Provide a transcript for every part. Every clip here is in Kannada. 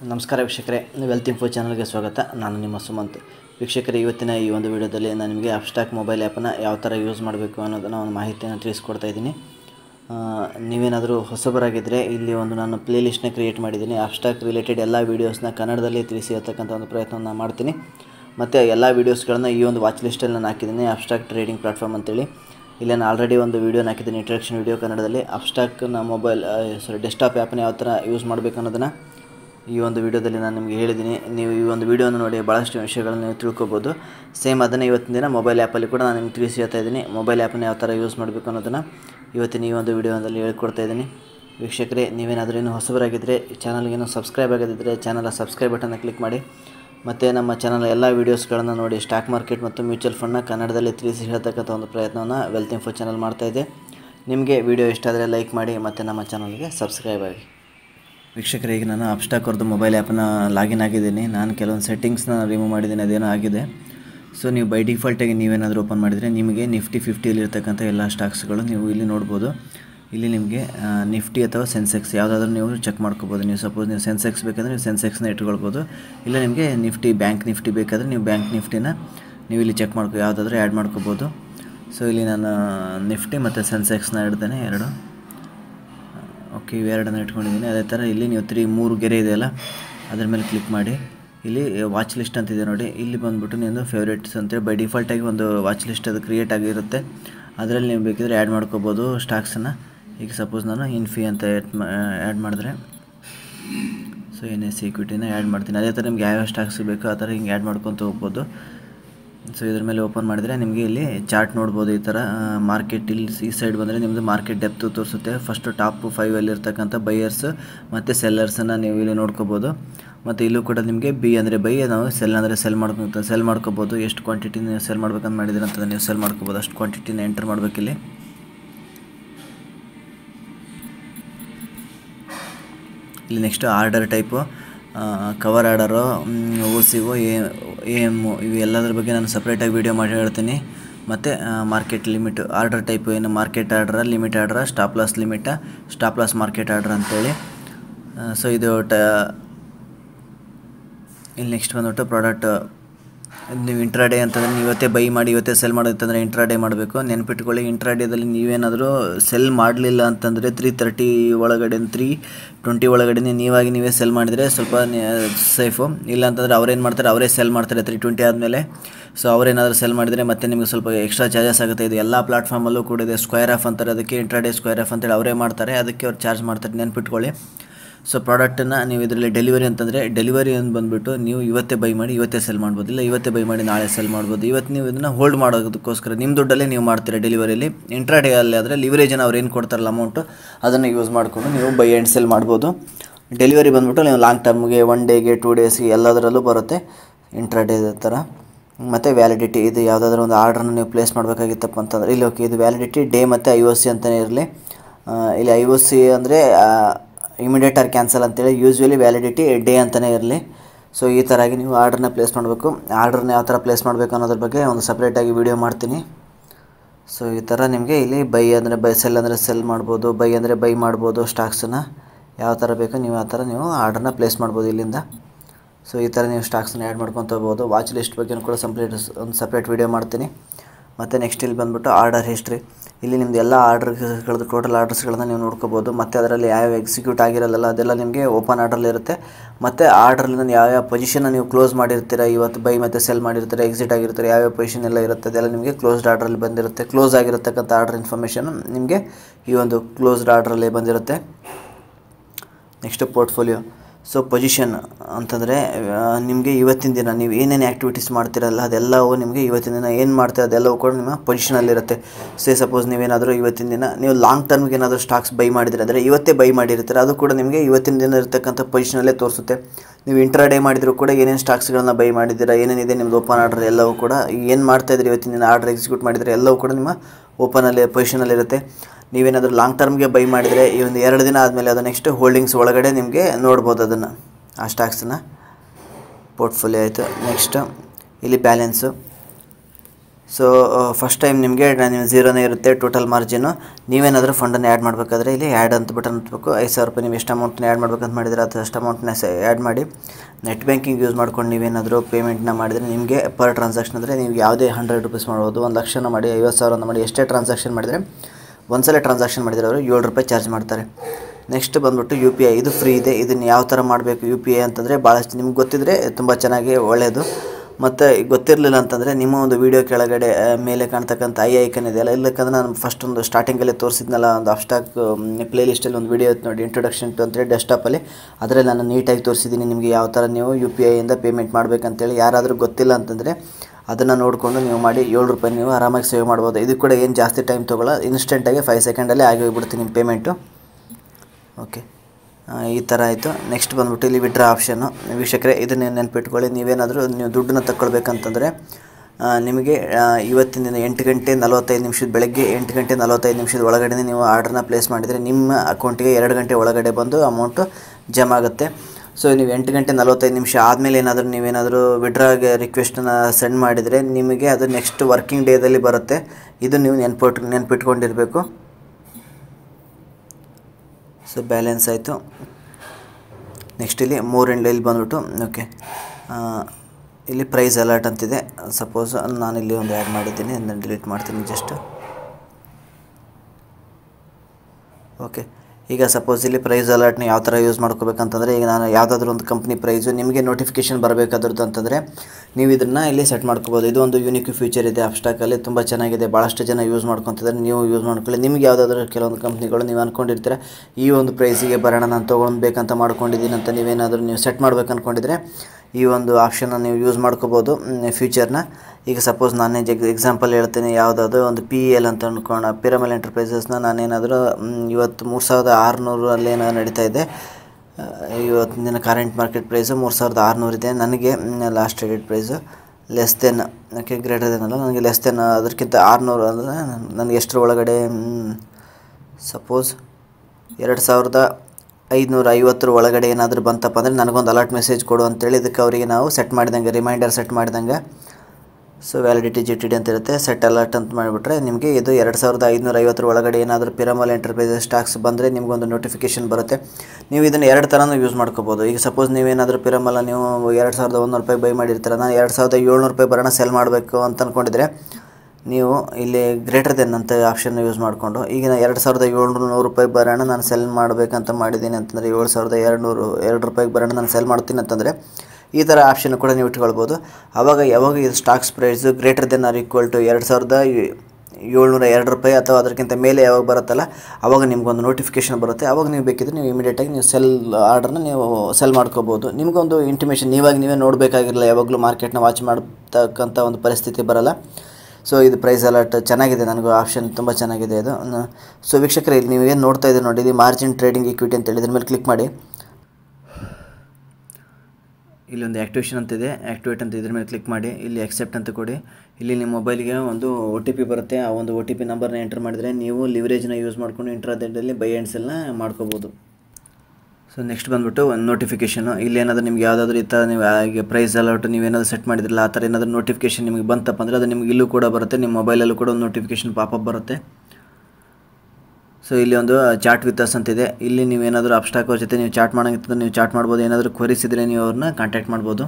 ನಮಸ್ಕಾರ ವೀಕ್ಷಕರೇ ವೆಲ್ತ್ ಇನ್ಫೋ ಚಾನಲ್ಗೆ ಸ್ವಾಗತ ನಾನು ನಿಮ್ಮ ಸುಮಂತ್ ವೀಕ್ಷಕರೇ ಇವತ್ತಿನ ಈ ಒಂದು ವಿಡಿಯೋದಲ್ಲಿ ನಾನು ನಿಮಗೆ ಅಪ್ಸ್ಟಾಕ್ ಮೊಬೈಲ್ ಆ್ಯಪನ್ನು ಯಾವ ಥರ ಯೂಸ್ ಮಾಡಬೇಕು ಅನ್ನೋದನ್ನು ಒಂದು ಮಾಹಿತಿಯನ್ನು ತಿಳಿಸ್ಕೊಡ್ತಾ ಇದ್ದೀನಿ ಆ, ನೀವೇನಾದರೂ ಹೊಸಬರಾಗಿದ್ದರೆ ಇಲ್ಲಿ ಒಂದು ನಾನು ಪ್ಲೇ ಲಿಸ್ಟ್ನ ಕ್ರಿಯೇಟ್ ಮಾಡಿದ್ದೀನಿ ಅಪ್ಸ್ಟಾಕ್ ರಿಲೇಟೆಡ್ ಎಲ್ಲ ವೀಡಿಯೋಸ್ನ ಕನ್ನಡದಲ್ಲಿ ತಿಳಿಸಿ ಇರ್ತಕ್ಕಂಥ ಒಂದು ಪ್ರಯತ್ನವನ್ನು ಮಾಡ್ತೀನಿ ಮತ್ತು ಎಲ್ಲ ವೀಡಿಯೋಸ್ಗಳನ್ನ ಈ ಒಂದು ವಾಚ್ ಲಿಸ್ಟಲ್ಲಿ ನಾನು ಹಾಕಿದ್ದೀನಿ ಅಪ್ಸ್ಟಾಕ್ ಟ್ರೇಡಿಂಗ್ ಪ್ಲಾಟ್ಫಾರ್ಮ್ ಅಂತೇಳಿ ಇಲ್ಲಿ ನಾನು ಆಲ್ರೆಡಿ ಒಂದು ವೀಡಿಯೋನ ಹಾಕಿದ್ದೀನಿ ಇಂಟ್ರಡಕ್ಷನ್ ವೀಡಿಯೋ ಕನ್ನಡದಲ್ಲಿ ಅಪ್ಸ್ಟಾಕ್ನ ಮೊಬೈಲ್ ಸಾರಿ ಡೆಸ್ಕ್ಟಾಪ್ ಆ್ಯಪನ್ನ ಯಾವ ಥರ ಯೂಸ್ ಮಾಡಬೇಕು ಅನ್ನೋದನ್ನು ಈ ಒಂದು ವಿಡಿಯೋದಲ್ಲಿ ನಾನು ನಿಮಗೆ ಹೇಳಿದ್ದೀನಿ ನೀವು ಈ ಒಂದು ವಿಡಿಯೋನ ನೋಡಿ ಭಾಳಷ್ಟು ವಿಷಯಗಳನ್ನ ನೀವು ತಿಳ್ಕೊಬೋದು ಸೇಮ್ ಅದನ್ನೇ ಇವತ್ತಿನ ದಿನ ಮೊಬೈಲ್ ಆ್ಯಪಲ್ಲಿ ಕೂಡ ನಾನು ನಿಮ್ಗೆ ತಿಳಿಸಿ ಹೇಳ್ತಾ ಇದ್ದೀನಿ ಮೊಬೈಲ್ ಆ್ಯಪನ್ನ ಯಾವ ಥರ ಯೂಸ್ ಮಾಡಬೇಕು ಅನ್ನೋದನ್ನು ಇವತ್ತಿನ ಈ ಒಂದು ವಿಡಿಯೋದಲ್ಲಿ ಹೇಳ್ಕೊಡ್ತಾ ಇದ್ದೀನಿ ವೀಕ್ಷಕರೇ ನೀವೇನಾದರೂ ಇನ್ನೂ ಹೊಸಬರಾಗಿದ್ದರೆ ಚಾನಲ್ಗೆ ಇನ್ನೂ ಸಬ್ಸ್ಕ್ರೈಬ್ ಆಗದಿದ್ದರೆ ಚಾನಲ್ ಸಬ್ಸ್ಕ್ರೈಬ್ ಬಟನ್ನ ಕ್ಲಿಕ್ ಮಾಡಿ ಮತ್ತು ನಮ್ಮ ಚಾನಲ್ ಎಲ್ಲ ವೀಡಿಯೋಸ್ಗಳನ್ನು ನೋಡಿ ಸ್ಟಾಕ್ ಮಾರ್ಕೆಟ್ ಮತ್ತು ಮ್ಯೂಚುವಲ್ ಫಂಡ್ನ ಕನ್ನಡದಲ್ಲಿ ತಿಳಿಸಿ ಹೇಳ್ತಕ್ಕಂಥ ಒಂದು ಪ್ರಯತ್ನವನ್ನು ವೆಲ್ತ್ ಇನ್ಫೋ ಚಾನಲ್ ಮಾಡ್ತಾಯಿದೆ ನಿಮಗೆ ವಿಡಿಯೋ ಇಷ್ಟ ಆದರೆ ಲೈಕ್ ಮಾಡಿ ಮತ್ತು ನಮ್ಮ ಚಾನಲ್ಗೆ ಸಬ್ಸ್ಕ್ರೈಬ್ ಆಗಿ ವೀಕ್ಷಕರೇ ಈಗ ನಾನು ಅಪ್ಸ್ಟಾಕ್ ಅವ್ರದ್ದು ಮೊಬೈಲ್ ಆ್ಯಪನ್ನ ಲಾಗಿನ್ ಆಗಿದ್ದೀನಿ ನಾನು ಕೆಲವೊಂದು ಸೆಟ್ಟಿಂಗ್ಸ್ನ ರಿಮೂವ್ ಮಾಡಿದ್ದೀನಿ ಅದೇನೋ ಆಗಿದೆ ಸೊ ನೀವು ಬೈ ಡಿಫಾಲ್ಟಾಗಿ ನೀವೇನಾದರೂ ಓಪನ್ ಮಾಡಿದರೆ ನಿಮಗೆ ನಿಫ್ಟಿ ಫಿಫ್ಟಿಯಲ್ಲಿ ಇರ್ತಕ್ಕಂಥ ಎಲ್ಲ ಸ್ಟಾಕ್ಸ್ಗಳು ನೀವು ಇಲ್ಲಿ ನೋಡ್ಬೋದು ಇಲ್ಲಿ ನಿಮಗೆ ಆ, ನಿಫ್ಟಿ ಅಥವಾ ಸೆನ್ಸೆಕ್ಸ್ ಯಾವುದಾದ್ರೂ ನೀವು ಚೆಕ್ ಮಾಡ್ಕೋಬೋದು ನೀವು ಸಪೋಸ್ ನೀವು ಸೆನ್ಸೆಕ್ಸ್ ಬೇಕಂದರೆ ನೀವು ಸೆನ್ಸೆಕ್ಸ್ನ ಇಟ್ಕೊಳ್ಬೋದು ಇಲ್ಲ ನಿಮಗೆ ನಿಫ್ಟಿ ಬ್ಯಾಂಕ್ ನಿಫ್ಟಿ ಬೇಕಾದರೆ ನೀವು ಬ್ಯಾಂಕ್ ನಿಫ್ಟಿನ ನೀವು ಇಲ್ಲಿ ಚೆಕ್ ಮಾಡ್ಕೊ ಯಾವುದಾದ್ರೂ ಆ್ಯಡ್ ಮಾಡ್ಕೋಬೋದು ಸೊ ಇಲ್ಲಿ ನಾನು ನಿಫ್ಟಿ ಮತ್ತು ಸೆನ್ಸೆಕ್ಸ್ನ ಇಡ್ತೇನೆ ಎರಡು ಓಕೆ ಇವೆರಡನ್ನು ಇಟ್ಕೊಂಡಿದ್ದೀನಿ ಅದೇ ಥರ ಇಲ್ಲಿ ನೀವು ತ್ರೀ ಮೂರು ಗೆರೆ ಇದೆಯಲ್ಲ ಅದ್ರ ಮೇಲೆ ಕ್ಲಿಕ್ ಮಾಡಿ ಇಲ್ಲಿ ವಾಚ್ ಲಿಸ್ಟ್ ಅಂತಿದೆ ನೋಡಿ ಇಲ್ಲಿ ಬಂದುಬಿಟ್ಟು ನಿಮ್ಮದು ಫೇವ್ರೇಟ್ಸ್ ಅಂತೇಳಿ ಬೈ ಡಿಫಾಲ್ಟಾಗಿ ಒಂದು ವಾಚ್ ಲಿಸ್ಟ್ ಅದು ಕ್ರಿಯೇಟ್ ಆಗಿರುತ್ತೆ ಅದರಲ್ಲಿ ನೀವು ಬೇಕಿದ್ರೆ ಆ್ಯಡ್ ಮಾಡ್ಕೋಬೋದು ಸ್ಟಾಕ್ಸನ್ನು ಈಗ ಸಪೋಸ್ ನಾನು ಇನ್ಫಿ ಅಂತ ಆ್ಯಡ್ ಮಾಡಿದ್ರೆ ಸೊ ಎನ್ ಎಸ್ ಇಕ್ವಿಟಿನ ಆ್ಯಡ್ ಮಾಡ್ತೀನಿ ಅದೇ ಥರ ನಿಮ್ಗೆ ಯಾವ್ಯಾವ ಸ್ಟಾಕ್ಸ್ ಬೇಕೋ ಆ ಥರ ಹಿಂಗೆ ಆ್ಯಡ್ ಮಾಡ್ಕೊತ ಹೋಗ್ಬೋದು ಸೊ ಇದ್ರ ಮೇಲೆ ಓಪನ್ ಮಾಡಿದರೆ ನಿಮಗೆ ಇಲ್ಲಿ ಚಾರ್ಟ್ ನೋಡ್ಬೋದು ಈ ಥರ ಮಾರ್ಕೆಟ್ ಇಲ್ಲಿ ಈ ಸೈಡ್ ಬಂದರೆ ನಿಮ್ಮದು ಮಾರ್ಕೆಟ್ ಡೆಪ್ತು ತೋರಿಸುತ್ತೆ ಫಸ್ಟು ಟಾಪ್ ಫೈವಲ್ಲಿ ಇರ್ತಕ್ಕಂಥ ಬೈಯರ್ಸ್ ಮತ್ತು ಸೆಲ್ಲರ್ಸನ್ನು ನೀವು ಇಲ್ಲಿ ನೋಡ್ಕೋಬೋದು ಮತ್ತು ಇಲ್ಲೂ ಕೂಡ ನಿಮಗೆ ಬಿ ಅಂದರೆ ಬೈ ನಾವು ಸೆಲ್ ಅಂದರೆ ಸೆಲ್ ಮಾಡ್ಕೊತ ಸೆಲ್ ಮಾಡ್ಕೋಬೋದು ಎಷ್ಟು ಕ್ವಾಂಟಿಟಿ ನೀವು ಸೆಲ್ ಮಾಡ್ಬೇಕಂತ ಮಾಡಿದ್ರೆ ಅಂತ ನೀವು ಸೆಲ್ ಮಾಡ್ಕೋಬೋದು ಅಷ್ಟು ಕ್ವಾಂಟಿಟಿನ ಎಂಟರ್ ಮಾಡಬೇಕಿಲ್ಲಿ ಇಲ್ಲಿ next order type cover order O C O A M ಇವು ಎಲ್ಲದ್ರ ಬಗ್ಗೆ ನಾನು ಸಪ್ರೇಟಾಗಿ ವೀಡಿಯೋ ಮಾಡಿ ಹೇಳ್ತೀನಿ ಮತ್ತು ಮಾರ್ಕೆಟ್ ಲಿಮಿಟ್ ಆರ್ಡರ್ ಟೈಪು ಏನು market order limit order stop loss limit stop loss market order ಅಂತೇಳಿ ಸೊ ಇದು ಟ ಇಲ್ಲಿ ನೆಕ್ಸ್ಟ್ ಬಂದ್ಬಿಟ್ಟು ಪ್ರಾಡಕ್ಟ್ ನೀವು ಇಂಟ್ರಾಡೇ ಅಂತಂದರೆ ನೀವು ಇವತ್ತೇ ಬೈ ಮಾಡಿ ಇವತ್ತೇ ಸೆಲ್ ಮಾಡೋದಂತಂದರೆ ಇಂಟ್ರಾಡೇ ಮಾಡಬೇಕು ನೆನ್ಪಿಟ್ಕೊಳ್ಳಿ ಇಂಟ್ರಾಡೇದಲ್ಲಿ ನೀವೇನಾದರೂ ಸೆಲ್ ಮಾಡಲಿಲ್ಲ ಅಂತಂದರೆ ತ್ರೀ ತರ್ಟಿ ಒಳಗಡೆ ತ್ರೀ ಟ್ವೆಂಟಿ ಒಳಗಡೆ ನೀವಾಗಿ ನೀವೇ ಸೆಲ್ ಮಾಡಿದರೆ ಸ್ವಲ್ಪ ಸೇಫು ಇಲ್ಲ ಅಂತಂದರೆ ಅವ್ರೇನು ಮಾಡ್ತಾರೆ ಅವರೇ ಸೆಲ್ ಮಾಡ್ತಾರೆ ತ್ರೀ ಟ್ವೆಂಟಿ ಆದಮೇಲೆ ಸೊ ಅವ್ರೇನಾದರೂ ಸೆಲ್ ಮಾಡಿದರೆ ಮತ್ತೆ ನಿಮಗೆ ಸ್ವಲ್ಪ ಎಕ್ಸ್ಟ್ರಾ ಚಾರ್ಜಸ್ ಆಗುತ್ತೆ ಇದು ಎಲ್ಲ ಪ್ಲಾಟ್ಫಾರ್ಮಲ್ಲೂ ಕೂಡ ಇದೆ ಸ್ಕ್ವೇರ್ ಆಫ್ ಅಂತಾರೆ ಅದಕ್ಕೆ ಇಂಟ್ರಾಡೇ ಸ್ಕ್ವೇರ್ ಆಫ್ ಅಂತೇಳಿ ಅವರೇ ಮಾಡ್ತಾರೆ ಅದಕ್ಕೆ ಅವ್ರು ಚಾರ್ಜ್ ಮಾಡ್ತಾರೆ ನೆನ್ಪಿಟ್ಕೊಳ್ಳಿ ಸೊ ಪ್ರಾಡಕ್ಟನ್ನು ನೀವು ಇದರಲ್ಲಿ ಡೆಲಿವರಿ ಅಂತಂದರೆ ಡೆಲಿವರಿ ಅಂತ ಬಂದುಬಿಟ್ಟು ನೀವು ಇವತ್ತೇ ಬೈ ಮಾಡಿ ಇವತ್ತೇ ಸೆಲ್ ಮಾಡ್ಬೋದು ಇಲ್ಲ ಇವತ್ತೇ ಬೈ ಮಾಡಿ ನಾಳೆ ಸೆಲ್ ಮಾಡ್ಬೋದು ಇವತ್ತು ನೀವು ಇದನ್ನು ಹೋಲ್ಡ್ ಮಾಡೋದಕ್ಕೋಸ್ಕರ ನಿಮ್ಮ ದುಡ್ಡಲ್ಲೇ ನೀವು ಮಾಡ್ತೀರಾ ಡೆಲಿವರಿಯಲ್ಲಿ ಇಂಟ್ರಾಡೇ ಅಲ್ಲಿ ಆದರೆ ಲಿವರೇಜನ್ನು ಅವ್ರು ಏನು ಕೊಡ್ತಾರಲ್ಲ ಅಮೌಂಟು ಅದನ್ನು ಯೂಸ್ ಮಾಡಿಕೊಂಡು ನೀವು ಬೈ ಆ್ಯಂಡ್ ಸೆಲ್ ಮಾಡ್ಬೋದು ಡೆಲಿವರಿ ಬಂದುಬಿಟ್ಟು ನೀವು ಲಾಂಗ್ ಟರ್ಮ್ಗೆ ಒನ್ ಡೇಗೆ ಟೂ ಡೇಸ್ಗೆ ಎಲ್ಲದರಲ್ಲೂ ಬರುತ್ತೆ ಇಂಟ್ರಾಡೇ ಥರ ಮತ್ತು ವ್ಯಾಲಿಡಿಟಿ ಇದು ಯಾವುದಾದ್ರೂ ಒಂದು ಆರ್ಡ್ರನ್ನ ನೀವು ಪ್ಲೇಸ್ ಮಾಡಬೇಕಾಗಿತ್ತಪ್ಪ ಅಂತಂದರೆ ಇಲ್ಲಿ ಓಕೆ ಇದು ವ್ಯಾಲಿಡಿಟಿ ಡೇ ಮತ್ತು ಐ ಒ ಸಿ ಅಂತಲೇ ಇರಲಿ ಇಲ್ಲಿ ಐ ಒ ಸಿ ಅಂದರೆ ಇಮಿಡಿಯೇಟ್ ಆರ್ ಕ್ಯಾನ್ಸಲ್ ಅಂತೇಳಿ ಯೂಶ್ವಲಿ ವ್ಯಾಲಿಡಿಟಿ ಡೇ ಅಂತಲೇ ಇರಲಿ ಸೊ ಈ ಥರ ಆಗಿ ನೀವು ಆರ್ಡ್ರನ್ನ ಪ್ಲೇಸ್ ಮಾಡಬೇಕು ಆರ್ಡ್ರನ್ನ ಯಾವ ಥರ ಪ್ಲೇಸ್ ಮಾಡಬೇಕು ಅನ್ನೋದ್ರ ಬಗ್ಗೆ ಒಂದು ಸಪ್ರೇಟಾಗಿ ವೀಡಿಯೋ ಮಾಡ್ತೀನಿ ಸೊ ಈ ಥರ ನಿಮಗೆ ಇಲ್ಲಿ ಬೈ ಅಂದರೆ ಬೈ ಸೆಲ್ ಅಂದರೆ ಸೆಲ್ ಮಾಡ್ಬೋದು ಬೈ ಅಂದರೆ ಬೈ ಮಾಡ್ಬೋದು ಸ್ಟಾಕ್ಸನ್ನು ಯಾವ ಥರ ಬೇಕೋ ನೀವು ಆ ಥರ ನೀವು ಆರ್ಡ್ರನ್ನ ಪ್ಲೇಸ್ ಮಾಡ್ಬೋದು ಇಲ್ಲಿಂದ ಸೊ ಈ ಥರ ನೀವು ಸ್ಟಾಕ್ಸನ್ನ ಆ್ಯಡ್ ಮಾಡ್ಕೊತ ಹೋಗ್ಬೋದು ವಾಚ್ ಲಿಸ್ಟ್ ಬಗ್ಗೆ ಕೂಡ ಸಪ್ರೇಟ್ ಒಂದು ಸಪ್ರೇಟ್ ವೀಡಿಯೋ ಮಾಡ್ತೀನಿ ಮತ್ತು ನೆಕ್ಸ್ಟ್ ಇಲ್ಲಿ ಬಂದುಬಿಟ್ಟು ಆರ್ಡರ್ ಹಿಸ್ಟ್ರಿ ಇಲ್ಲಿ ನಿಮ್ಮದು ಎಲ್ಲ ಆರ್ಡರ್ಸ್ಗಳದ್ದು ಟೋಟಲ್ ಆರ್ಡರ್ಸ್ಗಳನ್ನ ನೀವು ನೋಡ್ಕೋಬೋದು ಮತ್ತು ಅದರಲ್ಲಿ ಯಾವ್ಯಾವ ಎಕ್ಸಿಕ್ಯೂಟ್ ಆಗಿರಲ್ಲ ಅದೆಲ್ಲ ನಿಮಗೆ ಓಪನ್ ಆರ್ಡ್ರಲ್ಲಿ ಇರುತ್ತೆ ಮತ್ತು ಆರ್ಡ್ರಲ್ಲಿ ಯಾವ್ಯಾವ ಪೊಸಿಷನ್ನ ನೀವು ಕ್ಲೋಸ್ ಮಾಡಿರ್ತೀರ ಇವತ್ತು ಬೈ ಮತ್ತು ಸೆಲ್ ಮಾಡಿರ್ತೀರ ಎಕ್ಸಿಟ್ ಆಗಿರ್ತಾರೆ ಯಾವ್ಯಾವ ಪೊಸಿಷನ್ ಎಲ್ಲ ಇರುತ್ತೆ ಅದೆಲ್ಲ ನಿಮಗೆ ಕ್ಲೋಸ್ಡ್ ಆರ್ಡ್ರಲ್ಲಿ ಬಂದಿರುತ್ತೆ ಕ್ಲೋಸ್ ಆಗಿರತಕ್ಕಂಥ ಆರ್ಡರ್ ಇನ್ಫಾರ್ಮೇಷನ್ ನಿಮಗೆ ಈ ಒಂದು ಕ್ಲೋಸ್ಡ್ ಆರ್ಡ್ರಲ್ಲಿ ಬಂದಿರುತ್ತೆ ನೆಕ್ಸ್ಟ್ ಪೋರ್ಟ್ಫೋಲಿಯೋ ಸೊ ಪೊಸಿಷನ್ ಅಂತಂದರೆ ನಿಮಗೆ ಇವತ್ತಿನ ದಿನ ನೀವು ಏನೇನು ಆ್ಯಕ್ಟಿವಿಟೀಸ್ ಮಾಡ್ತಿರಲ್ಲ ಅದೆಲ್ಲವೂ ನಿಮಗೆ ಇವತ್ತಿನ ದಿನ ಏನು ಮಾಡ್ತೀರ ಅದೆಲ್ಲವೂ ಕೂಡ ನಿಮ್ಮ ಪೊಸಿಷನಲ್ಲಿರುತ್ತೆ ಸೇ ಸಪೋಸ್ ನೀವೇನಾದರೂ ಇವತ್ತಿನ ದಿನ ನೀವು ಲಾಂಗ್ ಟರ್ಮ್ಗೆ ಏನಾದರೂ ಸ್ಟಾಕ್ಸ್ ಬೈ ಮಾಡಿದ್ರೆ ಅಂದರೆ ಇವತ್ತೇ ಬೈ ಮಾಡಿರ್ತೀರ ಅದು ಕೂಡ ನಿಮಗೆ ಇವತ್ತಿನ ದಿನ ಇರತಕ್ಕಂಥ ಪೊಸಿಷನಲ್ಲೇ ತೋರಿಸುತ್ತೆ ನೀವು ಇಂಟ್ರಾಡೇ ಮಾಡಿದರೂ ಕೂಡ ಏನೇನು ಸ್ಟಾಕ್ಸ್ಗಳನ್ನ ಬೈ ಮಾಡಿದ್ದೀರಾ ಏನೇನಿದೆ ನಿಮ್ಮದು ಓಪನ್ ಆರ್ಡರ್ ಎಲ್ಲವೂ ಕೂಡ ಏನು ಮಾಡ್ತಾಯಿದ್ರಿ ಇವತ್ತಿನ ದಿನ ಆರ್ಡರ್ ಎಕ್ಸಿಕ್ಯೂಟ್ ಮಾಡಿದರೆ ಎಲ್ಲವೂ ಕೂಡ ನಿಮ್ಮ ಓಪನಲ್ಲಿ ಪೊಸಿಷನಲ್ಲಿರುತ್ತೆ ನೀವೇನಾದರೂ ಲಾಂಗ್ ಟರ್ಮ್ಗೆ ಬೈ ಮಾಡಿದರೆ ಈ ಒಂದು ಎರಡು ದಿನ ಆದಮೇಲೆ ಅದು ನೆಕ್ಸ್ಟ್ ಹೋಲ್ಡಿಂಗ್ಸ್ ಒಳಗಡೆ ನಿಮಗೆ ನೋಡ್ಬೋದು ಅದನ್ನು ಆ ಸ್ಟಾಕ್ಸನ್ನು ಪೋರ್ಟ್ಫೋಲಿಯೋ ಆಯಿತು ನೆಕ್ಸ್ಟ್ ಇಲ್ಲಿ ಬ್ಯಾಲೆನ್ಸು ಸೊ ಫಸ್ಟ್ ಟೈಮ್ ನಿಮಗೆ ನೀವು ಝೀರೋನೇ ಇರುತ್ತೆ ಟೋಟಲ್ ಮಾರ್ಜಿನು ನೀವೇನಾದರೂ ಫಂಡನ್ನು ಆ್ಯಡ್ ಮಾಡಬೇಕಾದ್ರೆ ಇಲ್ಲಿ ಆ್ಯಡ್ ಅಂತ ಬಟನ್ ಹತ್ಬೇಕು ಐದು ಸಾವಿರ ರೂಪಾಯಿ ನೀವು ಎಷ್ಟು ಅಮೌಂಟ್ನ ಆ್ಯಡ್ ಮಾಡ್ಬೇಕಂತ ಮಾಡಿದ್ರೆ ಅದು ಅಷ್ಟು ಅಮೌಂಟ್ನ ಆ್ಯಡ್ ಮಾಡಿ ನೆಟ್ ಬ್ಯಾಂಕಿಂಗ್ ಯೂಸ್ ಮಾಡ್ಕೊಂಡು ನೀವೇನಾದರೂ ಪೇಮೆಂಟ್ನ ಮಾಡಿದರೆ ನಿಮಗೆ ಪರ್ ಟ್ರಾನ್ಸಾಕ್ಷನ್ ಅಂದರೆ ನೀವು ಯಾವುದೇ ಹಂಡ್ರೆಡ್ ರುಪೀಸ್ ಮಾಡ್ಬೋದು ಒಂದು ಲಕ್ಷನ ಮಾಡಿ ಐವತ್ತು ಸಾವಿರ ಮಾಡಿ ಎಷ್ಟೇ ಟ್ರಾನ್ಸಾಕ್ಷನ್ ಮಾಡಿದರೆ ಒಂದ್ಸಲ ಟ್ರಾನ್ಸಾಕ್ಷನ್ ಮಾಡಿದರೆ ಅವರು ಏಳು ರೂಪಾಯಿ ಚಾರ್ಜ್ ಮಾಡ್ತಾರೆ ನೆಕ್ಸ್ಟ್ ಬಂದ್ಬಿಟ್ಟು ಯು ಪಿ ಐ ಇದು ಫ್ರೀ ಇದೆ ಇದನ್ನು ಯಾವ ಥರ ಮಾಡಬೇಕು ಯು ಪಿ ಐ ಅಂತಂದರೆ ಭಾಳಷ್ಟು ನಿಮ್ಗೆ ಗೊತ್ತಿದ್ದರೆ ತುಂಬ ಚೆನ್ನಾಗಿ ಒಳ್ಳೆಯದು ಮತ್ತು ಗೊತ್ತಿರಲಿಲ್ಲ ಅಂತಂದರೆ ನಿಮ್ಮ ಒಂದು ವೀಡಿಯೋ ಕೆಳಗಡೆ ಆ, ಮೇಲೆ ಕಾಣ್ತಕ್ಕಂಥ ಐ ಐಕನ್ ಇದೆಯಲ್ಲ ಇಲ್ಲಕ್ಕಂದ್ರೆ ನಾನು ಫಸ್ಟ್ ಒಂದು ಸ್ಟಾರ್ಟಿಂಗಲ್ಲಿ ತೋರಿಸಿದ್ನಲ್ಲ ಒಂದು ಅಬ್ಸ್ಟಾಕ್ ಪ್ಲೇ ಲಿಸ್ಟಲ್ಲಿ ಒಂದು ವೀಡಿಯೋ ಇತ್ತು ನೋಡಿ ಇಂಟ್ರೊಡಕ್ಷನ್ ಟು ಅಂತೇಳಿ ಡೆಸ್ಕ್ಟಾಪಲ್ಲಿ ಅದರಲ್ಲಿ ನಾನು ನೀಟಾಗಿ ತೋರಿಸಿದ್ದೀನಿ ನಿಮಗೆ ಯಾವ ಥರ ನೀವು ಯು ಪಿ ಐಯಿಂದ ಪೇಮೆಂಟ್ ಮಾಡಬೇಕಂತೇಳಿ ಯಾರಾದರೂ ಗೊತ್ತಿಲ್ಲ ಅಂತಂದರೆ ಅದನ್ನು ನೋಡಿಕೊಂಡು ನೀವು ಮಾಡಿ ಏಳು ರೂಪಾಯಿ ನೀವು ಆರಾಮಾಗಿ ಸೇವ್ ಮಾಡ್ಬೋದು ಇದು ಕೂಡ ಏನು ಜಾಸ್ತಿ ಟೈಮ್ ತೊಗೊಳ್ಳೋ ಇನ್ಸ್ಟೆಂಟಾಗಿ ಫೈವ್ ಸೆಕೆಂಡಲ್ಲೇ ಆಗಿ ಹೋಗ್ಬಿಡುತ್ತೆ ನಿಮ್ಮ ಪೇಮೆಂಟು ಓಕೆ ಆ, ಈ ಥರ ಆಯಿತು ನೆಕ್ಸ್ಟ್ ಬಂದ್ಬಿಟ್ಟು ಇಲ್ಲಿ ವಿಡ್ರಾ ಆಪ್ಷನ್ನು ವೀಕ್ಷಕರೇ ಇದನ್ನ ನೆನ್ಪಿಟ್ಕೊಳ್ಳಿ ನೀವೇನಾದರೂ ನೀವು ದುಡ್ಡನ್ನ ತಗೊಳ್ಬೇಕಂತಂದರೆ ಆ, ನಿಮಗೆ ಆ, ಇವತ್ತಿನ ದಿನ ಎಂಟು ಗಂಟೆ ನಲವತ್ತೈದು ನಿಮಿಷದ ಬೆಳಗ್ಗೆ ಎಂಟು ಗಂಟೆ ನಲವತ್ತೈದು ನಿಮಿಷದ ಒಳಗಡೆ ನೀವು ಆರ್ಡ್ರನ್ನ ಪ್ಲೇಸ್ ಮಾಡಿದರೆ ನಿಮ್ಮ ಅಕೌಂಟಿಗೆ ಎರಡು ಗಂಟೆ ಒಳಗಡೆ ಬಂದು ಅಮೌಂಟು ಜಮಾ ಆಗುತ್ತೆ ಸೊ ನೀವು ಎಂಟು ಗಂಟೆ ನಲವತ್ತೈದು ನಿಮಿಷ ಆದಮೇಲೆ ಏನಾದರೂ ನೀವೇನಾದರೂ ವಿಡ್ರಾಗೆ ರಿಕ್ವೆಸ್ಟನ್ನು ಸೆಂಡ್ ಮಾಡಿದರೆ ನಿಮಗೆ ಅದು ನೆಕ್ಸ್ಟ್ ವರ್ಕಿಂಗ್ ಡೇದಲ್ಲಿ ಬರುತ್ತೆ ಇದು ನೀವು ನೆನ್ಪಿಟ್ ನೆನ್ಪಿಟ್ಕೊಂಡಿರಬೇಕು ಸೊ ಬ್ಯಾಲೆನ್ಸ್ ಆಯಿತು ನೆಕ್ಸ್ಟ್ ಇಲ್ಲಿ ಮೂರ್ ಎಂಡ್ ಇಲ್ಲಿ ಬಂದ್ಬಿಟ್ಟು ಓಕೆ ಇಲ್ಲಿ ಪ್ರೈಸ್ ಅಲರ್ಟ್ ಅಂತಿದೆ ಸಪೋಸ್ ನಾನಿಲ್ಲಿ ಒಂದು ಆ್ಯಡ್ ಮಾಡಿದ್ದೀನಿ ಅದನ್ನು ಡಿಲೀಟ್ ಮಾಡ್ತೀನಿ ಜಸ್ಟ್ ಓಕೆ ಈಗ ಸಪೋಸ್ ಇಲ್ಲಿ ಪ್ರೈಸ್ ಅಲರ್ಟ್ನ ಯಾವ ಥರ ಯೂಸ್ ಮಾಡ್ಕೋಬೇಕಂತಂದರೆ ಈಗ ನಾನು ಯಾವುದಾದ್ರೂ ಒಂದು ಕಂಪ್ನಿ ಪ್ರೈಸು ನಿಮಗೆ ನೋಟಿಫಿಕೇಷನ್ ಬರಬೇಕಾದ್ರದ್ದು ಅಂತಂದರೆ ನೀವು ಇದನ್ನು ಇಲ್ಲಿ ಸೆಟ್ ಮಾಡ್ಕೋಬೋದು ಇದು ಒಂದು ಯೂನಿಕ್ ಫೀಚರ್ ಇದೆ ಅಬ್ಸ್ಟಾಕಲ್ಲಿ ತುಂಬ ಚೆನ್ನಾಗಿದೆ ಭಾಳಷ್ಟು ಜನ ಯೂಸ್ ಮಾಡ್ಕೊತಿದ್ದಾರೆ ನೀವು ಯೂಸ್ ಮಾಡ್ಕೊಳ್ಳಿ ನಿಮ್ಗೆ ಯಾವುದಾದ್ರೂ ಕೆಲವೊಂದು ಕಂಪ್ನಿಗಳು ನೀವು ಅಂದ್ಕೊಂಡಿರ್ತೀರ ಈ ಒಂದು ಪ್ರೈಸಿಗೆ ಬರೋಣ ನಾನು ತೊಗೊಳ್ಬೇಕಂತ ಮಾಡ್ಕೊಂಡಿದ್ದೀನಿ ಅಂತ ನೀವೇನಾದರೂ ನೀವು ಸೆಟ್ ಮಾಡ್ಬೇಕು ಅಂದ್ಕೊಂಡಿದ್ರೆ ಈ ಒಂದು ಆಪ್ಷನ್ನ ನೀವು ಯೂಸ್ ಮಾಡ್ಕೋಬೋದು ಫ್ಯೂಚರ್ನ ಈಗ ಸಪೋಸ್ ನಾನೇ ಜಗ್ ಎಕ್ಸಾಂಪಲ್ ಹೇಳ್ತೀನಿ ಯಾವುದಾದ್ರು ಒಂದು ಪಿ ಎಲ್ ಅಂತ ಅನ್ಕೋಣ ಪಿರಮಲ್ ಎಂಟರ್ಪ್ರೈಸಸ್ನ ನಾನೇನಾದರೂ ಮ್, ಇವತ್ತು ಮೂರು ಸಾವಿರದ ಆರುನೂರು ಅಲ್ಲೇನೋ ನಡೀತಾ ಇದೆ ಆ, ಇವತ್ತಿನ ದಿನ ಕರೆಂಟ್ ಮಾರ್ಕೆಟ್ ಪ್ರೈಸು ಮೂರು ಸಾವಿರದ ಆರುನೂರು ಇದೆ ನನಗೆ last traded price less than okay greater than ಅಲ್ಲ ನನಗೆ ಲೆಸ್ ದೆನ್ ಅದಕ್ಕಿಂತ ಆರುನೂರು ಅಂದರೆ ನನಗೆ ಎಷ್ಟರ ಒಳಗಡೆ ಸಪೋಸ್ ಎರಡು ಸಾವಿರದ ಐದುನೂರ ಐವತ್ತರ ಒಳಗಡೆ ಏನಾದರೂ ಬಂತಪ್ಪ ಅಂದರೆ ನನಗೊಂದು ಅಲರ್ಟ್ ಮೆಸೇಜ್ ಕೊಡು ಅಂತೇಳಿ ಇದಕ್ಕೆ ಅವರಿಗೆ ನಾವು ಸೆಟ್ ಮಾಡಿದಂಗೆ ರಿಮೈಂಡರ್ ಸೆಟ್ ಮಾಡಿದಂಗೆ so validity G T D ಅಂತ ಇರುತ್ತೆ ಸೆಟ್ ಅಲರ್ಟ್ ಅಂತ ಮಾಡಿಬಿಟ್ರೆ ನಿಮಗೆ ಇದು ಎರಡು ಸಾವಿರದ ಐದುನೂರ ಐವತ್ತರ ಒಳಗಡೆ ಏನಾದರೂ ಪಿರಮಲ್ ಎಂಟರ್ಪ್ರೈಸಸ್ ಸ್ಟಾಕ್ಸ್ ಬಂದರೆ ನಿಮಗೊಂದು ನೋಟಿಫಿಕೇಷನ್ ಬರುತ್ತೆ ನೀವು ಇದನ್ನು ಎರಡು ಥರನೂ ಯೂಸ್ ಮಾಡ್ಕೋಬೋದು ಈಗ ಸಪೋಸ್ ನೀವೇನಾದರೂ ಪಿರಮಲ್ಲ ನೀವು ಎರಡು ಸಾವಿರದ ಒಂದೂರು ರೂಪಾಯಿ ಬೈ ಮಾಡಿರ್ತೀರ ನಾನು ಎರಡು ಸಾವಿರದ ಏಳ್ನೂರು ರೂಪಾಯಿ ಬರೋಣ ಸೆಲ್ ಮಾಡಬೇಕು ಅಂತ ಅಂದ್ಕೊಂಡಿದ್ರೆ ನೀವು ಇಲ್ಲಿ ಗ್ರೇಟರ್ ದೆನ್ ಅಂತ ಆಪ್ಷನ್ ಯೂಸ್ ಮಾಡಿಕೊಂಡು ಈಗ ನಾನು ಎರಡು ಸಾವಿರದ ಏಳ್ನೂರು ನೂರು ರೂಪಾಯಿ ಬರೋಣ ನಾನು ಸೆಲ್ ಮಾಡಬೇಕಂತ ಮಾಡಿದ್ದೀನಿ ಅಂತಂದರೆ ಏಳು ಸಾವಿರದ ಎರಡು ನೂರು ಎರಡು ರೂಪಾಯಿಗೆ ಬರೋಣ ನಾನು ಸೆಲ್ ಮಾಡ್ತೀನಿ ಅಂತಂದರೆ ಈ ಥರ ಆಪ್ಷನ್ ಕೂಡ ನೀವು ಇಟ್ಕೊಳ್ಬೋದು ಆವಾಗ ಯಾವಾಗ ಇದು stocks price greater than or equal to ಎರಡು ಸಾವಿರದ ಏಳ್ನೂರ ಎರಡು ರೂಪಾಯಿ ಅಥವಾ ಅದಕ್ಕಿಂತ ಮೇಲೆ ಯಾವಾಗ ಬರುತ್ತಲ್ಲ ಆವಾಗ ನಿಮ್ಗೊಂದು ನೋಟಿಫಿಕೇಷನ್ ಬರುತ್ತೆ ಆವಾಗ ನೀವು ಬೇಕಿದ್ರೆ ನೀವು ಇಮಿಡಿಯೇಟಾಗಿ ನೀವು ಸೆಲ್ ಆರ್ಡ್ರನ್ನ ನೀವು ಸೆಲ್ ಮಾಡ್ಕೋಬೋದು ನಿಮಗೊಂದು ಇಂಟಿಮೇಷನ್ ನೀವಾಗಿ ನೀವೇ ನೋಡಬೇಕಾಗಿರಲ್ಲ ಯಾವಾಗಲೂ ಮಾರ್ಕೆಟ್ನ ವಾಚ್ ಮಾಡ್ತಕ್ಕಂಥ ಒಂದು ಪರಿಸ್ಥಿತಿ ಬರಲ್ಲ ಸೊ ಇದು ಪ್ರೈಸ್ ಅಲರ್ಟ್ ಚೆನ್ನಾಗಿದೆ ನನಗೂ ಆಪ್ಷನ್ ತುಂಬ ಚೆನ್ನಾಗಿದೆ ಇದು ಸೊ ವೀಕ್ಷಕರೇ ಇಲ್ಲಿ ನೀವು ಏನು ನೋಡ್ತಾ ಇದ್ದೀರಿ ನೋಡಿ ಇಲ್ಲಿ ಮಾರ್ಜಿನ್ ಟ್ರೇಡಿಂಗ್ ಇಕ್ವಿಟಿ ಅಂತ ಹೇಳಿ ಇದ್ರ ಮೇಲೆ ಕ್ಲಿಕ್ ಮಾಡಿ ಇಲ್ಲಿ ಒಂದು ಆ್ಯಕ್ಟಿವೇಷನ್ ಅಂತಿದೆ ಆ್ಯಕ್ಟಿವೇಟ್ ಅಂತ ಇದ್ರ ಮೇಲೆ ಕ್ಲಿಕ್ ಮಾಡಿ ಇಲ್ಲಿ ಅಕ್ಸೆಪ್ಟ್ ಅಂತ ಕೊಡಿ ಇಲ್ಲಿ ನಿಮ್ಮ ಮೊಬೈಲ್ಗೆ ಒಂದು ಒ ಟಿ ಪಿ ಬರುತ್ತೆ ಆ ಒಂದು ಒ ಟಿ ಪಿ ನಂಬರ್ನ ಎಂಟರ್ ಮಾಡಿದರೆ ನೀವು ಲಿವರೇಜ್ನ ಯೂಸ್ ಮಾಡ್ಕೊಂಡು ಇಂಟ್ರಾಡೆಲ್ಲಿ ಬೈ ಆ್ಯಂಡ್ ಸೆಲ್ನ ಮಾಡ್ಕೋಬೋದು ಸೊ ನೆಕ್ಸ್ಟ್ ಬಂದುಬಿಟ್ಟು ಒಂದು ನೋಟಿಫಿಕೇಷನು ಇಲ್ಲಿ ಏನಾದರೂ ನಿಮ್ಗೆ ಯಾವುದಾದ್ರೂ ಈ ಥರ ನೀವು ಈಗ ಪ್ರೈಸ್ ಅಲರ್ಟ್ ನೀವೇನಾದರೂ ಸೆಟ್ ಮಾಡಿದ್ರಲ್ಲ ಆ ಥರ ಏನಾದರೂ ನೋಟಿಫಿಕೇಷನ್ ನಿಮಗೆ ಬಂತಪ್ಪ ಅಂದರೆ ಅದು ನಿಮ್ಗೆ ಇಲ್ಲೂ ಕೂಡ ಬರುತ್ತೆ ನಿಮ್ಮ ಮೊಬೈಲಲ್ಲೂ ಕೂಡ ಒಂದು ನೋಟಿಫಿಕೇಷನ್ ಪಾಪಪ್ ಬರುತ್ತೆ ಸೊ ಇಲ್ಲಿ ಒಂದು ಚಾಟ್ ವಿತ್ ಅಸ್ ಅಂತಿದೆ ಇಲ್ಲಿ ನೀವೇನಾದರೂ ಅಬ್ಸ್ಟಾಕ್ ಅವ್ರ ಜೊತೆ ನೀವು ಚಾಟ್ ಮಾಡೋಂಗಿತ್ತಂದ್ರೆ ನೀವು ಚಾಟ್ ಮಾಡ್ಬೋದು ಏನಾದರೂ ಕ್ವರೀಸ್ ಇದ್ದರೆ ನೀವು ಅವ್ರನ್ನ ಕಾಂಟ್ಯಾಕ್ಟ್ ಮಾಡ್ಬೋದು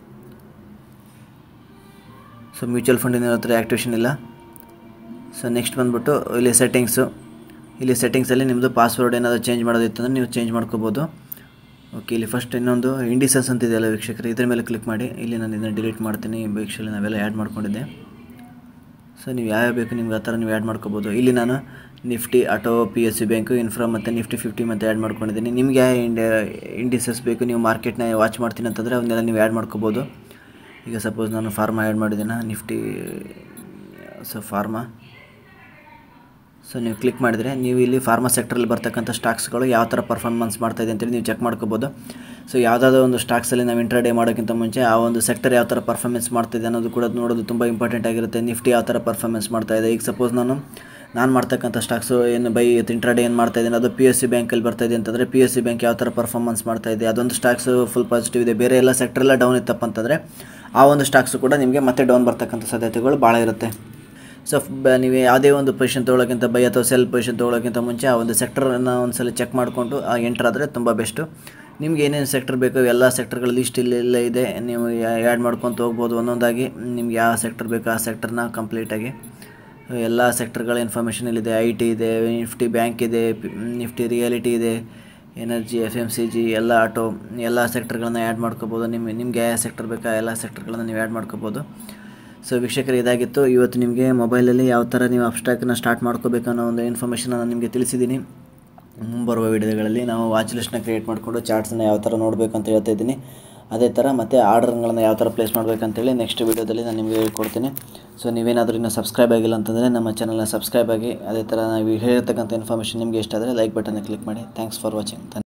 ಸೊ ಮ್ಯೂಚುವಲ್ ಫಂಡಿನ ಹತ್ರ ಆ್ಯಕ್ಟಿವೇಷನ್ ಇಲ್ಲ ಸೊ ನೆಕ್ಸ್ಟ್ ಬಂದುಬಿಟ್ಟು ಇಲ್ಲಿ ಸೆಟ್ಟಿಂಗ್ಸು ಇಲ್ಲಿ ಸೆಟ್ಟಿಂಗ್ಸಲ್ಲಿ ನಿಮ್ಮದು ಪಾಸ್ವರ್ಡ್ ಏನಾದರೂ ಚೇಂಜ್ ಮಾಡೋದಿತ್ತಂದ್ರೆ ನೀವು ಚೇಂಜ್ ಮಾಡ್ಕೋಬೋದು ಓಕೆ ಇಲ್ಲಿ ಫಸ್ಟ್ ಇನ್ನೊಂದು ಇಂಡಿಸಸ್ ಅಂತಿದೆಯಲ್ಲ ವೀಕ್ಷಕರು ಇದ್ರ ಮೇಲೆ ಕ್ಲಿಕ್ ಮಾಡಿ ಇಲ್ಲಿ ನಾನು ಇದನ್ನು ಡಿಲೀಟ್ ಮಾಡ್ತೀನಿ ವೀಕ್ಷಲ್ಲಿ ನಾವೆಲ್ಲ ಆ್ಯಡ್ ಮಾಡ್ಕೊಂಡಿದ್ದೆ ಸೊ ನೀವು ಯಾವ್ಯಾವ ಬೇಕು ನಿಮ್ಗೆ ಆ ಥರ ನೀವು ಆ್ಯಡ್ ಮಾಡ್ಕೋಬೋದು ಇಲ್ಲಿ ನಾನು Nifty auto P S C bank infra ಮತ್ತು ನಿಫ್ಟಿ ಫಿಫ್ಟಿ ಮತ್ತು ಆ್ಯಡ್ ಮಾಡ್ಕೊಂಡಿದ್ದೀನಿ ನಿಮಗೆ ಯಾವ ಇಂಡ ಇಂಡಿಸಸ್ ಬೇಕು ನೀವು ಮಾರ್ಕೆಟ್ನ ವಾಚ್ ಮಾಡ್ತೀನಿ ಅಂತಂದರೆ ಅವನ್ನೆಲ್ಲ ನೀವು ಆ್ಯಡ್ ಮಾಡ್ಕೋಬೋದು ಈಗ ಸಪೋಸ್ ನಾನು ಫಾರ್ಮಾ ಆ್ಯಡ್ ಮಾಡಿದ್ದೀನಿ ನಿಫ್ಟಿ ಸೊ ಫಾರ್ಮಾ ಸೊ ನೀವು ಕ್ಲಿಕ್ ಮಾಡಿದರೆ ನೀವು ಇಲ್ಲಿ ಫಾರ್ಮಾ ಸೆಕ್ಟ್ರಲ್ಲಿ ಬರ್ತಕ್ಕಂಥ ಸ್ಟಾಕ್ಸ್ಗಳು ಯಾವ ಥರ ಪರ್ಫಾರ್ಮೆನ್ಸ್ ಮಾಡ್ತಾಯಿದೆ ಅಂತೇಳಿ ನೀವು ಚೆಕ್ ಮಾಡ್ಕೋಬೋದು ಸೊ ಯಾವುದಾದ್ರೂ ಒಂದು ಸ್ಟಾಕ್ಸಲ್ಲಿ ನಾವು ಇಂಟ್ರಾಡೇ ಮಾಡೋಕ್ಕಿಂತ ಮುಂಚೆ ಆ ಒಂದು ಸೆಕ್ಟರ್ ಯಾವ ಥರ ಪರ್ಫಾರ್ಮೆನ್ಸ್ ಮಾಡ್ತಾಯಿದೆ ಅನ್ನೋದು ಕೂಡ ನೋಡೋದು ತುಂಬ ಇಂಪಾರ್ಟೆಂಟ್ ಆಗಿರುತ್ತೆ ನಿಫ್ಟಿ ಯಾವ ಥರ ಪರ್ಫಾರ್ಮೆನ್ಸ್ ಮಾಡ್ತಾಯಿದೆ ಈಗ ಸಪೋಸ್ ನಾನು ನಾನು ಮಾಡ್ತಕ್ಕಂಥ ಸ್ಟಾಕ್ಸು ಏನು ಬೈ ಇಂಟ್ರಾಡೇ ಏನು ಮಾಡ್ತಾ ಇದ್ದೀನಿ ಅದು ಪಿ ಎಸ್ ಸಿ ಬ್ಯಾಂಕಲ್ಲಿ ಬರ್ತಾಯಿದೆ ಅಂತಂದರೆ ಪಿ ಎಸ್ ಸಿ ಬ್ಯಾಂಕ್ ಯಾವ ಥರ ಪರ್ಫಾರ್ಮೆನ್ಸ್ ಮಾಡ್ತಾಯಿದೆ ಅದೊಂದು ಸ್ಟಾಕ್ಸು ಫುಲ್ ಪಾಸಿಟಿವ್ ಇದೆ ಬೇರೆ ಎಲ್ಲ ಸೆಕ್ಟ್ರೆಲ್ಲ ಡೌನ್ ಇತ್ತಪ್ಪ ಅಂತಂದರೆ ಆ ಒಂದು ಸ್ಟಾಕ್ಸು ಕೂಡ ನಿಮಗೆ ಮತ್ತೆ ಡೌನ್ ಬರ್ತಕ್ಕಂಥ ಸಾಧ್ಯತೆಗಳು ಭಾಳ ಇರುತ್ತೆ ಸೊ ಬ- ನೀವು ಯಾವುದೇ ಒಂದು ಪೊಸಿಷನ್ ತೊಗೊಳಕ್ಕಿಂತ ಬೈ ಅಥವಾ ಸೆಲ್ ಪೊಸಿಷನ್ ತೊಗೊಳಕ್ಕಿಂತ ಮುಂಚೆ ಆ ಒಂದು ಸೆಕ್ಟರನ್ನು ಒಂದು ಸಲ ಚೆಕ್ ಮಾಡಿಕೊಂಡು ಎಂಟರ್ ಆದರೆ ತುಂಬ ಬೆಸ್ಟು ನಿಮ್ಗೆ ಏನೇನು ಸೆಕ್ಟರ್ ಬೇಕೋ ಎಲ್ಲ ಸೆಕ್ಟರ್ಗಳ ಲಿಸ್ಟ್ ಇಲ್ಲೆಲ್ಲ ಇದೆ ನೀವು ಆ್ಯಡ್ ಮಾಡ್ಕೊತ ಹೋಗ್ಬೋದು ಒಂದೊಂದಾಗಿ ನಿಮ್ಗೆ ಯಾವ ಸೆಕ್ಟರ್ ಬೇಕೋ ಆ ಸೆಕ್ಟರ್ನ ಕಂಪ್ಲೀಟಾಗಿ ಎಲ್ಲ ಸೆಕ್ಟರ್ಗಳ ಇನ್ಫಾರ್ಮೇಷನ್ ಇಲ್ಲಿದೆ ಐ ಟಿ ಇದೆ ನಿಫ್ಟಿ ಬ್ಯಾಂಕ್ ಇದೆ ಪಿ- ನಿಫ್ಟಿ ರಿಯಾಲಿಟಿ ಇದೆ energy F M C G ಎಲ್ಲ ಆಟೋ ಎಲ್ಲ ಸೆಕ್ಟರ್ಗಳನ್ನ ಆ್ಯಡ್ ಮಾಡ್ಕೋಬೋದು ನಿಮ್ಮ ನಿಮ್ಗೆ ಯಾವ ಸೆಕ್ಟರ್ ಬೇಕಾ ಎಲ್ಲ ಸೆಕ್ಟರ್ಗಳನ್ನ ನೀವು ಆ್ಯಡ್ ಮಾಡ್ಕೋಬೋದು ಸೊ ವೀಕ್ಷಕರು ಇದಾಗಿತ್ತು ಇವತ್ತು ನಿಮಗೆ ಮೊಬೈಲಲ್ಲಿ ಯಾವ ಥರ ನೀವು ಅಬ್ಸ್ಟ್ರಾಕ್ನ ಸ್ಟಾರ್ಟ್ ಮಾಡ್ಕೋಬೇಕು ಅನ್ನೋ ಒಂದು ಇನ್ಫಾರ್ಮೇಷನ್ ನಾನು ನಿಮಗೆ ತಿಳಿಸಿದ್ದೀನಿ ಮುಂಬರುವ ವಿಡಿಯೋಗಳಲ್ಲಿ ನಾವು ವಾಚ್ ಲಿಸ್ಟ್ನ ಕ್ರಿಯೇಟ್ ಮಾಡಿಕೊಂಡು ಚಾರ್ಟ್ಸನ್ನ ಯಾವ ಥರ ನೋಡಬೇಕು ಅಂತ ಹೇಳ್ತಾ ಇದ್ದೀನಿ ಅದೇ ಥರ ಮತ್ತು ಆರ್ಡರ್ಗಳನ್ನು ಯಾವ ಥರ ಪ್ಲೇಸ್ ಮಾಡಬೇಕಂತೇಳಿ ನೆಕ್ಸ್ಟ್ ವೀಡಿಯೋದಲ್ಲಿ ನಾನು ನಿಮಗೆ ಹೇಳ್ಕೊಡ್ತೀನಿ ಸೊ ನೀವೇನಾದರೂ ಇನ್ನೂ ಸಬ್ಸ್ಕ್ರೈಬ್ ಆಗಿಲ್ಲ ಅಂತಂದರೆ ನಮ್ಮ ಚಾನಲ್ನ ಸಬ್ಸ್ಕ್ರೈಬ್ ಆಗಿ ಅದೇ ಥರ ನಾವು ಹೇಳಿರ್ತಕ್ಕಂಥ ಇನ್ಫಾರ್ಮೇಷನ್ ನಿಮಗೆ ಇಷ್ಟ ಆದರೆ ಲೈಕ್ ಬಟನ್ನ ಕ್ಲಿಕ್ ಮಾಡಿ ಥ್ಯಾಂಕ್ಸ್ ಫಾರ್ ವಾಚಿಂಗ್